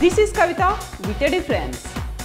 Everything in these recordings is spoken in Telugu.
This is Kavita with a difference.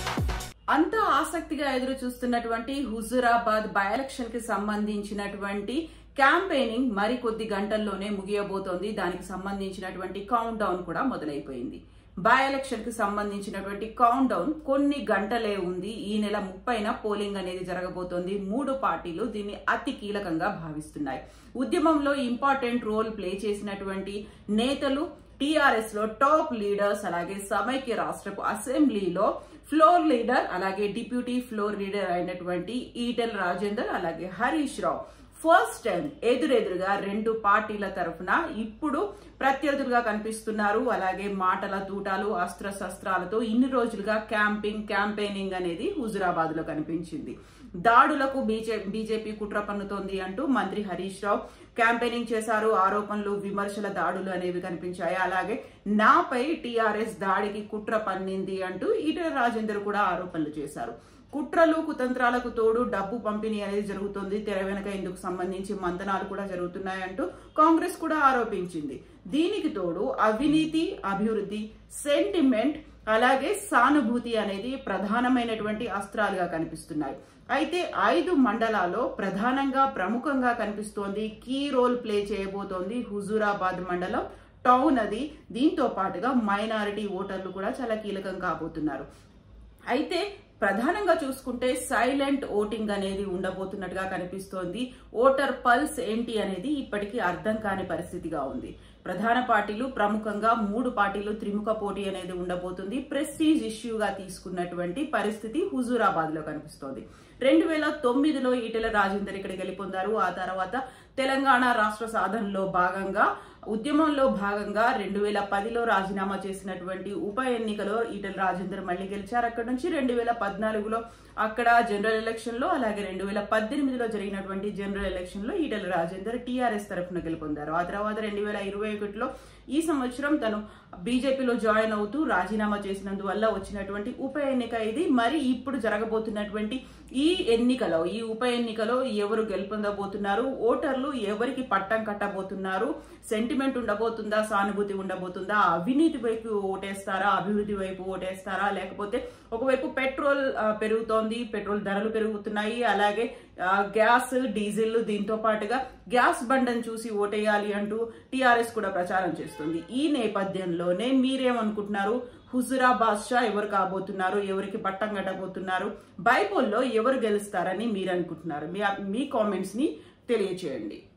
అంతా ఆసక్తిగా ఎదురు చూస్తున్నటువంటి హుజురాబాద్ బై ఎలక్షన్ కి సంబంధించినటువంటి క్యాంపెయినింగ్ మరికొద్ది గంటల్లోనే ముగియబోతోంది దానికి సంబంధించినటువంటి కౌంట్ డౌన్ కూడా మొదలైపోయింది బై ఎలక్షన్ కి సంబంధించినటువంటి కౌంట్ డౌన్ కొన్ని గంటలే ఉంది ఈ నెల ముప్పైన పోలింగ్ అనేది జరగబోతోంది మూడు పార్టీలు దీన్ని అతి కీలకంగా భావిస్తున్నాయి ఉద్యమంలో ఇంపార్టెంట్ రోల్ ప్లే చేసినటువంటి నేతలు టీఆర్ఎస్ లో టాప్ లీడర్స్ అలాగే సమైక్య రాష్ట్రపు అసెంబ్లీలో ఫ్లోర్ లీడర్ అలాగే డిప్యూటీ ఫ్లోర్ లీడర్ అయినటువంటి ఈటెల్ రాజేందర్ అలాగే హరీష్ రావు ఫస్ట్ టైం ఎదురెదురుగా రెండు పార్టీల తరఫున ఇప్పుడు ప్రత్యర్థులుగా కనిపిస్తున్నారు అలాగే మాటల తూటాలు అస్త్ర శస్త్రాలతో ఇన్ని రోజులుగా క్యాంపింగ్ క్యాంపెయినింగ్ అనేది హుజురాబాద్ లో కనిపించింది దాడులకు బీజేపీ కుట్ర పన్నుతోంది అంటూ మంత్రి హరీష్ రావు క్యాంపెయినింగ్ చేశారు ఆరోపణలు విమర్శల దాడులు అనేవి కనిపించాయి అలాగే నాపై టీఆర్ఎస్ దాడికి కుట్ర పన్నింది అంటూ ఈటెల రాజేందర్ కూడా ఆరోపణలు చేశారు కుట్రలు కుతంత్రాలకు తోడు డబ్బు పంపిణీ అనేది జరుగుతుంది తెర వెనుక ఇందుకు సంబంధించి మంతనాలు కూడా జరుగుతున్నాయంటూ కాంగ్రెస్ కూడా ఆరోపించింది దీనికి తోడు అవినీతి అభివృద్ధి సెంటిమెంట్ అలాగే సానుభూతి అనేది ప్రధానమైనటువంటి అస్త్రాలుగా కనిపిస్తున్నాయి అయితే ఐదు మండలాల్లో ప్రధానంగా ప్రముఖంగా కనిపిస్తోంది కీ రోల్ ప్లే చేయబోతోంది హుజూరాబాద్ మండలం టౌన్ అది దీంతో పాటుగా మైనారిటీ ఓటర్లు కూడా చాలా కీలకం కాబోతున్నారు అయితే ప్రధానంగా చూసుకుంటే సైలెంట్ ఓటింగ్ అనేది ఉండబోతున్నట్టుగా కనిపిస్తోంది ఓటర్ పల్స్ ఏంటి అనేది ఇప్పటికీ అర్థం కాని పరిస్థితిగా ఉంది ప్రధాన పార్టీలు ప్రముఖంగా మూడు పార్టీలు త్రిముఖ పోటీ అనేది ఉండబోతుంది ప్రెస్టీజ్ ఇష్యూగా తీసుకున్నటువంటి పరిస్థితి హుజూరాబాద్ లో కనిపిస్తోంది రెండు వేల తొమ్మిదిలో ఈటెల రాజేందర్ ఇక్కడ గెలుపొందారు ఆ తర్వాత తెలంగాణ రాష్ట్ర సాధనలో భాగంగా ఉద్యమంలో భాగంగా రెండు వేల పదిలో రాజీనామా చేసినటువంటి ఉప ఎన్నికలో ఈటెల రాజేందర్ మళ్లీ గెలిచారు అక్కడ నుంచి రెండు వేల పద్నాలుగులో అక్కడ జనరల్ ఎలక్షన్ లో అలాగే రెండు వేల పద్దెనిమిదిలో జరిగినటువంటి జనరల్ ఎలక్షన్ లో ఈటెల రాజేందర్ టీఆర్ఎస్ తరఫున గెలుపొందారు ఆ తర్వాత రెండు వేల ఇరవై ఒకటిలో ఈ సంవత్సరం తను బీజేపీలో జాయిన్ అవుతూ రాజీనామా చేసినందువల్ల వచ్చినటువంటి ఉప ఎన్నిక ఇది మరి ఇప్పుడు జరగబోతున్నటువంటి ఈ ఎన్నికలో ఈ ఉప ఎన్నికలో ఎవరు గెలుపొందబోతున్నారు ఓటర్లు ఎవరికి పట్టం కట్టబోతున్నారు సెంటిమెంట్ ఉండబోతుందా సానుభూతి ఉండబోతుందా అవినీతి వైపు ఓటేస్తారా అభివృద్ధి వైపు ఓటేస్తారా లేకపోతే ఒకవైపు పెట్రోల్ పెరుగుతోంది పెట్రోల్ ధరలు పెరుగుతున్నాయి అలాగే గ్యాస్ డీజిల్ దీంతో పాటుగా గ్యాస్ బండను చూసి ఓటేయాలి అంటూ టీఆర్ఎస్ కూడా ప్రచారం చేస్తుంది ఈ నేపథ్యంలోనే మీరేమనుకుంటున్నారు హుజురాబాద్ షా ఎవరు కాబోతున్నారు ఎవరికి పట్టం కట్టబోతున్నారు బైపోల్లో ఎవరు గెలుస్తారని మీరు అనుకుంటున్నారు మీ మీ కామెంట్స్ ని తెలియచేయండి